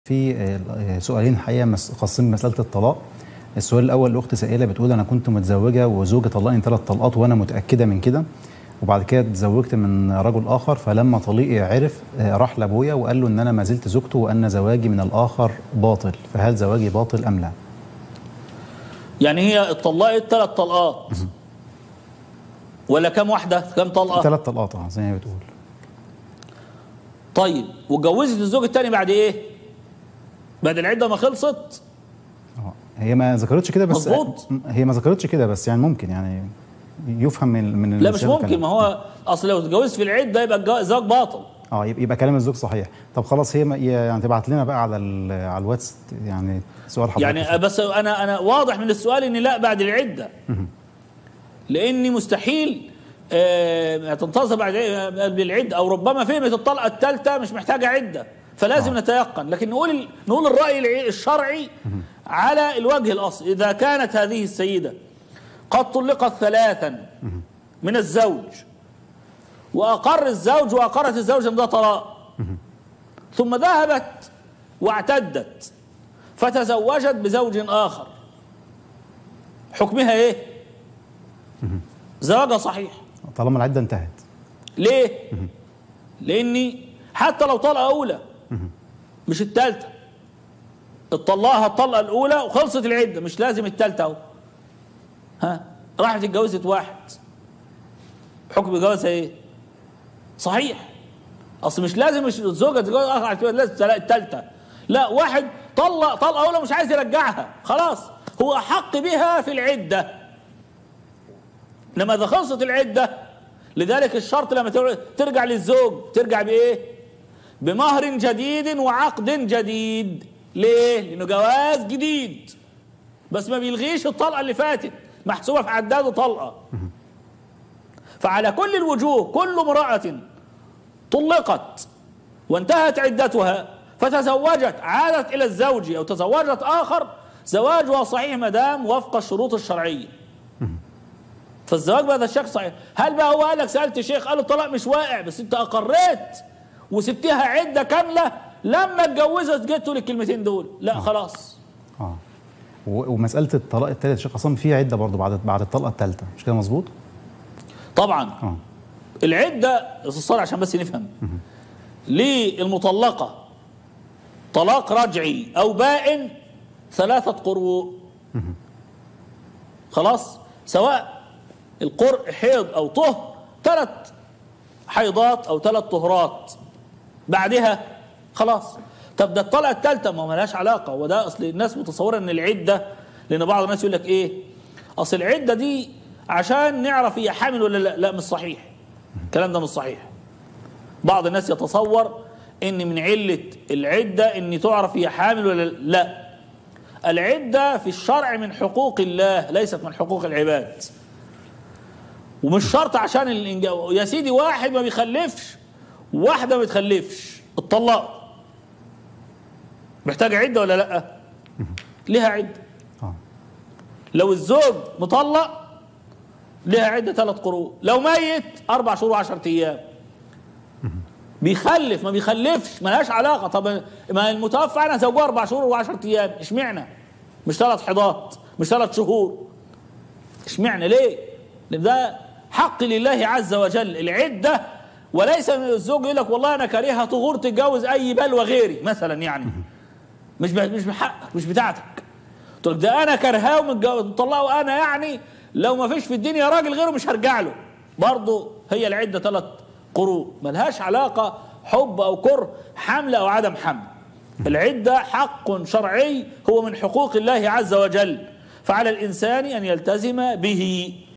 في آه، سؤالين حقيقه مس- خاصين بمساله الطلاق السؤال الاول الاخت سائله بتقول انا كنت متزوجه وزوجي طلقني ثلاث طلقات وانا متاكده من كده وبعد كده اتزوجت من رجل اخر فلما طليقي عرف آه، راح لابويا وقال له ان انا ما زلت زوجته وان زواجي من الاخر باطل فهل زواجي باطل ام لا؟ يعني هي اتطلقت ثلاث طلقات ولا كم واحده كم طلقه ثلاث طلقات اه زي ما بتقول طيب واتجوزت الزوج الثاني بعد ايه بعد العده ما خلصت اه هي ما ذكرتش كده بس مظبوط. هي ما ذكرتش كده بس يعني ممكن يعني يفهم من من لا مش الكلام. ممكن ما هو اصل لو اتجوزت في العده يبقى الجو- الزواج باطل اه يبقى يبقى كلام الزوج صحيح طب خلاص هي ما- يعني تبعت لنا بقى على ال- على الواتس يعني سؤال حضرتك يعني بس انا انا واضح من السؤال ان لا بعد العده لاني مستحيل آه، تنتظر بعد بالعده او ربما فهمت الطلقه الثالثه مش محتاجه عده فلازم نتيقن لكن نقول نقول الراي الع- الشرعي على الوجه الاصلي اذا كانت هذه السيده قد طلقت ثلاثا من الزوج واقر الزوج واقرت الزوجه ان ده طلاق ثم ذهبت واعتدت فتزوجت بزوج اخر حكمها ايه زواجها صحيح طالما العده انتهت ليه لاني حتى لو طلقه اولى مش الثالثه اتطلقها الطلقه الاولى وخلصت العده مش لازم الثالثه اهو ها راحت اتجوزت واحد حكم جوازها ايه صحيح اصل مش لازم مش الزوجه تتجوز اخر عشان تبقى لازم تلاقي الثالثه لا واحد طلق طلقه اولى مش عايز يرجعها خلاص هو احق بها في العده انما اذا خلصت العده لذلك الشرط لما تر- ترجع للزوج ترجع بايه بمهر جديد وعقد جديد ليه لانه جواز جديد بس ما بيلغيش الطلقه اللي فاتت محسوبه في عداد طلقه فعلى كل الوجوه كل امراه طلقت وانتهت عدتها فتزوجت عادت الى الزوج او تزوجت اخر زواجها صحيح ما دام وفق الشروط الشرعيه فالزواج بهذا الشكل صحيح هل بقى هو قال لك سالت شيخ قال الطلاق مش واقع بس انت اقريت وسبتها عده كامله لما اتجوزت جيت تقول الكلمتين دول لا خلاص اه و- ومساله الطلاق الثالث شيخ عصام فيها عده برضه بعد بعد الطلقه الثالثه مش كده مظبوط؟ طبعا اه العده الصلاة عشان بس نفهم للمطلقه طلاق رجعي او بائن ثلاثه قروء خلاص سواء القرء حيض او طهر ثلاث حيضات او ثلاث طهرات بعدها خلاص طب ده الطلقه الثالثه ما هو ملهاش علاقه وده اصل الناس متصوره ان العده لان بعض الناس يقول لك ايه اصل العده دي عشان نعرف هي حامل ولا لا لا مش صحيح الكلام ده مش صحيح بعض الناس يتصور ان من عله العده ان تعرف هي حامل ولا لا العده في الشرع من حقوق الله ليست من حقوق العباد ومش شرط عشان الإنجاب يا سيدي واحد ما بيخلفش واحده ما بتخلفش اتطلقوا محتاجه عده ولا لا ليها عده اه لو الزوج مطلق لها عدة ثلاث قروء لو ميت أربع شهور وعشرة أيام بيخلف ما بيخلفش ملهاش علاقة طب ما المتوفى عنها زوجها أربع شهور وعشرة أيام اشمعنى مش ثلاث حيضات مش ثلاث شهور اشمعنى ليه لأن ده حق لله عز وجل العدة وليس من الزوج يقول لك والله أنا كارهها تغور تتجوز أي بلوى غيري مثلا يعني مش ب- مش بحقك مش بتاعتك قلت لك ده انا كرهاه ومطلقه انا يعني لو ما فيش في الدنيا راجل غيره مش هرجع له برضه هي العده ثلاث قروء ملهاش علاقه حب او كره حمل او عدم حمل العده حق شرعي هو من حقوق الله عز وجل فعلى الانسان ان يلتزم به